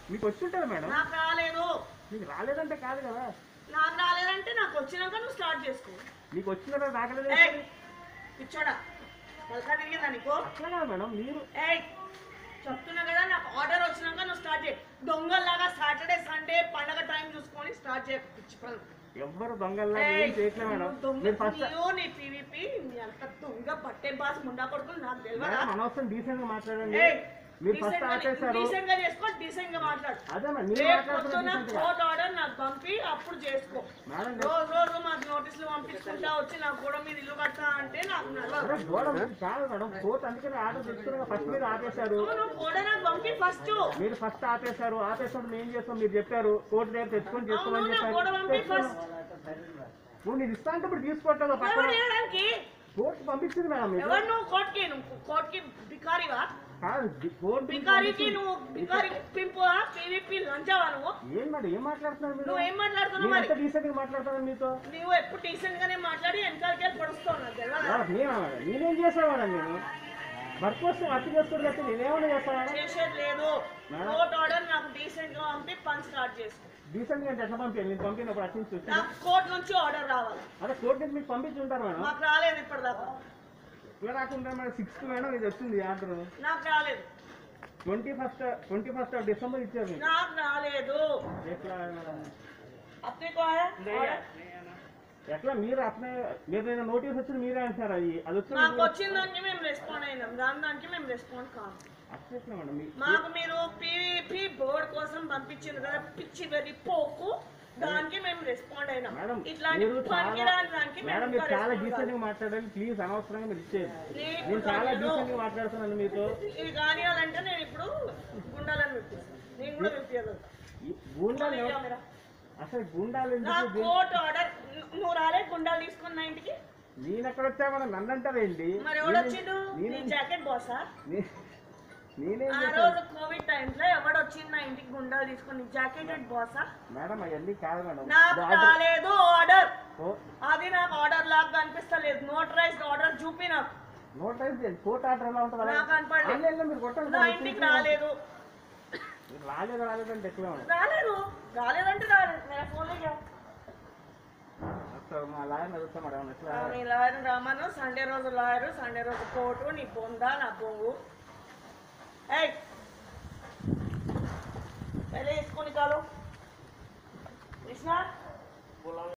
మీకు వచ్చి ఉంటుంది మేడం నాకు రాలేదు మీకు రాలేదంటే కాదు కదా నాకు రాలేదంటే నాకు వచ్చినాక నువ్వు స్టార్ట్ చేసుకో మీకు వచ్చిన రాకలేదు ఏయ్ పిచ్చోడా పలకా తిరిగిందా నీకు అట్లా కాదు మేడం మీరు ఏయ్ చెప్తున్నా కదా నాకు ఆర్డర్ వచ్చినాక నువ్వు స్టార్ట్ చేయి దొంగల్లాగా సాటర్డే సండే పండగ టైం చూసుకొని స్టార్ట్ చేయ పిచ్చి పనులు. ఎవ్వరు దొంగల్లా ఏయ్, ఏం చేయట్లే మేడం నువ్వు దొంగ మీరు ఫస్ట్ నీవు, నీ పీవీపీ నీ అంత దొంగ పట్టే బాస్ ముండా కొడుకులు నాకు తెలియదా మేడం అనవసరం డీసెంట్ గా మాట్లాడండి ఏయ్, మీరు decent ఫస్ట్ గా- ఆపేశారు decent గా చేసుకో డీసెంట్ గా మాట్లాడు అదే మేడం మీరు రేపు మాట్లాడుతున్నారు పొద్దున decent గా. కోర్ట్ ఆర్డర్ నాకు పంపి అప్పుడు చేసుకో మేడం రోజు రోజు మాకు నోటీసులు పంపించుకుంటా వచ్చి నాకు కూడా మీరు ఇల్లు కట్టా అంటే నాకు నడవదు. మేడం, గోడ కాదు మేడం కోర్టు అందుకని ఆర్డర్ తెచ్చుకుని ఫస్ట్ మీరు ఆపేశారు నువ్వు నువ్వు కూడా నాకు పంపి ఫస్ట్ మీరు ఫస్ట్ ఆపేశారు ఆపేసినప్పుడు మేము చేస్తాం మీరు చెప్పారు కోర్టు దగ్గర తెచ్చుకొని అవును చేసుకోమని నాకు కూడా చెప్పారు పంపి తెచ్చుకున్నాం. ఫస్ట్ నువ్వు నీకు ఇస్తా అంటే ఇప్పుడు తీసుకోవట్లేదు పక్కన ఎవరు చేయడానికి కోర్టు పంపించింది మేడం మీకు ఎవరు నువ్వు కోర్టుకి నువ్వు కోర్టుకి బికారివా కాదు ది- కోర్టు బికారికి పంపించింది. నువ్వు బికారి పింపు పీవీపీ లంచావా నువ్వు ఏం మేడం ఏం మాట్లాడుతున్నారు మీరు నువ్వు ఏం మాట్లాడుతున్నావు నేను మరి ఎంత డీసెంట్ గా మాట్లాడుతున్నాను మీతో నువ్వు ఎప్పుడు డీసెంట్ గానే మాట్లాడి వెనకాలకి పొడుస్తావు నాకు తెలియదా మేడం, నేనా మేడం? నేనేం చేశాను మేడం నేను వర్క్ వస్తే వర్క్ చేసుకోవడం లేకపోతే నేనేమన్నా చేస్తాను మేడం చేసేది లేదు మేడం. కోర్ట్ ఆర్డర్ నాకు డీసెంట్ గా పంపి పని స్టార్ట్ చేసుకో డీసెంట్ గా అంటే ఎట్లా పంపించాను నేను పంపినప్పుడు అటు నుంచి చూసి నాకు కోర్టు నుంచి ఆర్డర్ రావాలి అదే కోర్టు నుంచి మీకు పంపించి ఉంటారు మేడం నాకు రాలేదు ఇప్పటిదాకా ఇలా రాకుండా మేడం సిక్స్త్ మేడం ఇది వచ్చింది ఆర్డర్ నాకు రాలేదు twenty first twenty first of December ఇచ్చారు మీకు నాకు రాలేదు ఎట్లా మేడం అప్నే కో ఆయా ఆర్డర్? ఎట్లా మీరు అట్లే మీరు నేను నోటీస్ వచ్చింది మీరే అంటున్నారు అది అది మాకు వచ్చింది వచ్చిన దానికి మేము రెస్పాండ్ అయినాం దాని దానికి మేము రెస్పాండ్ కాము అట్లా ఎట్లా మేడం మీ- మాకు మీరు పీవీపీ బోర్డ్ కోసం పంపించింది కదా పిచ్చి వెర్రి పోకు దానికి మేము రెస్పాండ్ అయినాం మేడం ఇట్లాంటి మీరు చాలా పనికిరాని దానికి మేడం మేము మీరు ఇంకా చాలా respond డీసెంట్ కాదు. గా మాట్లాడాలి ప్లీజ్ అనవసరంగా మీరు ఇచ్చేది నీకు నేను చాలా తెలియదు. డీసెంట్ గా మాట్లాడుతున్నాను మీతో ఇది కానియాలంటే నేను ఇప్పుడు గుండాలని విప్పిస్తాను నేను కూడా విప్పియదు ఈ గుండాలు ఎవరు- కెమెరా. అసలు గుండాలు నా ఎందుకు దే- కోర్టు ఆర్డర్ నువ్వు రాలే గుండాలు తీసుకున్న నా ఇంటికి నేను ఎక్కడ వచ్చా మేడం నన్ను అంటారేంటి మరి ఎవడు నేనే- వచ్చిండు నీ నేనే- జాకెట్ బాసా నే- నేనేం ఆ చేశాను రోజు కోవిడ్ టైమ్స్ లో ఎవడు వచ్చిండు నా ఇంటికి గుండాలు తీసుకుని జాకెటెడ్ బాసా మేడం అవన్నీ కాదు మేడం నాకు బాగా- రాలేదు ఆర్డర్ ఓ, అది నాకు ఆర్డర్ లాగా కనిపిస్తలేదు నోటరైజ్డ్ ఆర్డర్ చూపి నాకు నోట్ రైస్ చేయండి కోర్ట్ ఆర్డర్ ఎలా ఉంటుంది నాకు కనపడలేదు. ఆన్లైన్లో మీరు కొట్టండి నా సార్, ఇంటికి చూసి- రాలేదు మీరు రాలేదు రాలేదంటే ఎట్లా మేడం రాలేదు రాలేదంటే రాలేదు నేను ఫోన్ ఒకసారి మా లాయర్ అడుగుతా మేడం ఎట్లా నీ లాయర్ రామను సండే రోజు లాయరు సండే రోజు కోర్టు నీ పొందా నా పొంగు ఏయ్ వెళ్ళి వేసుకొని కాలు కృష్ణ